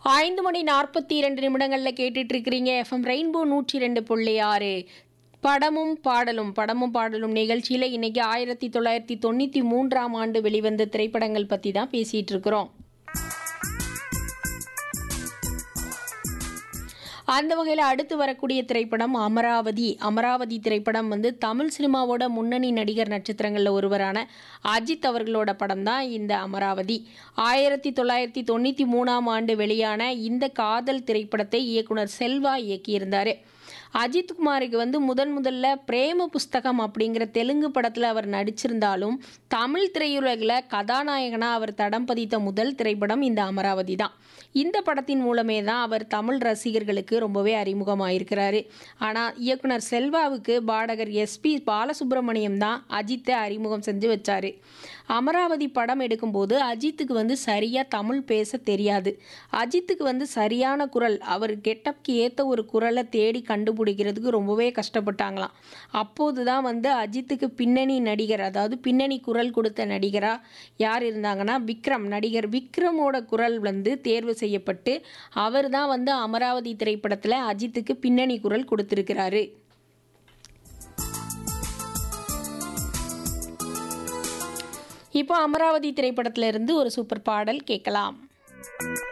ஐந்து மணி நாற்பத்தி இரண்டு நிமிடங்களில் கேட்டுட்டு இருக்கிறீங்க எஃப்எம் ரெயின்போ நூற்றி ரெண்டு புள்ளி ஆறு படமும் பாடலும் படமும் பாடலும் நிகழ்ச்சியில் இன்னைக்கு ஆயிரத்தி தொள்ளாயிரத்தி தொண்ணூற்றி மூன்றாம் ஆண்டு வெளிவந்த திரைப்படங்கள் பற்றி தான் பேசிகிட்டு இருக்கிறோம் அந்த வகையில் அடுத்து வரக்கூடிய திரைப்படம் அமராவதி அமராவதி திரைப்படம் வந்து தமிழ் சினிமாவோட முன்னணி நடிகர் நட்சத்திரங்களில் ஒருவரான அஜித் அவர்களோட படம் தான் இந்த அமராவதி ஆயிரத்தி தொள்ளாயிரத்தி தொண்ணூற்றி மூணாம் ஆண்டு வெளியான இந்த காதல் திரைப்படத்தை இயக்குனர் செல்வா இயக்கியிருந்தார் அஜித் குமாருக்கு வந்து முதன் முதல்ல பிரேம புஸ்தகம் அப்படிங்கிற தெலுங்கு படத்தில் அவர் நடிச்சிருந்தாலும் தமிழ் திரையுலகில் கதாநாயகனாக அவர் தடம் பதித்த முதல் திரைப்படம் இந்த அமராவதி தான் இந்த படத்தின் மூலமே தான் அவர் தமிழ் ரசிகர்களுக்கு ரொம்பவே அறிமுகமாயிருக்கிறாரு ஆனால் இயக்குனர் செல்வாவுக்கு பாடகர் எஸ்பி பாலசுப்ரமணியம் தான் அஜித்தை அறிமுகம் செஞ்சு வச்சாரு அமராவதி படம் எடுக்கும்போது அஜித்துக்கு வந்து சரியாக தமிழ் பேச தெரியாது அஜித்துக்கு வந்து சரியான குரல் அவர் கெட்டப்க்கு ஏற்ற ஒரு குரலை தேடி கண்டுபிடிக்கிறதுக்கு ரொம்பவே கஷ்டப்பட்டாங்களாம் அப்போது தான் வந்து அஜித்துக்கு பின்னணி நடிகர் அதாவது பின்னணி குரல் கொடுத்த நடிகராக யார் இருந்தாங்கன்னா விக்ரம் நடிகர் விக்ரமோட குரல் வந்து தேர்வு செய்யப்பட்டு அவர் தான் வந்து அமராவதி திரைப்படத்தில் அஜித்துக்கு பின்னணி குரல் கொடுத்துருக்கிறாரு இப்போ அமராவதி திரைப்படத்திலிருந்து ஒரு சூப்பர் பாடல் கேட்கலாம்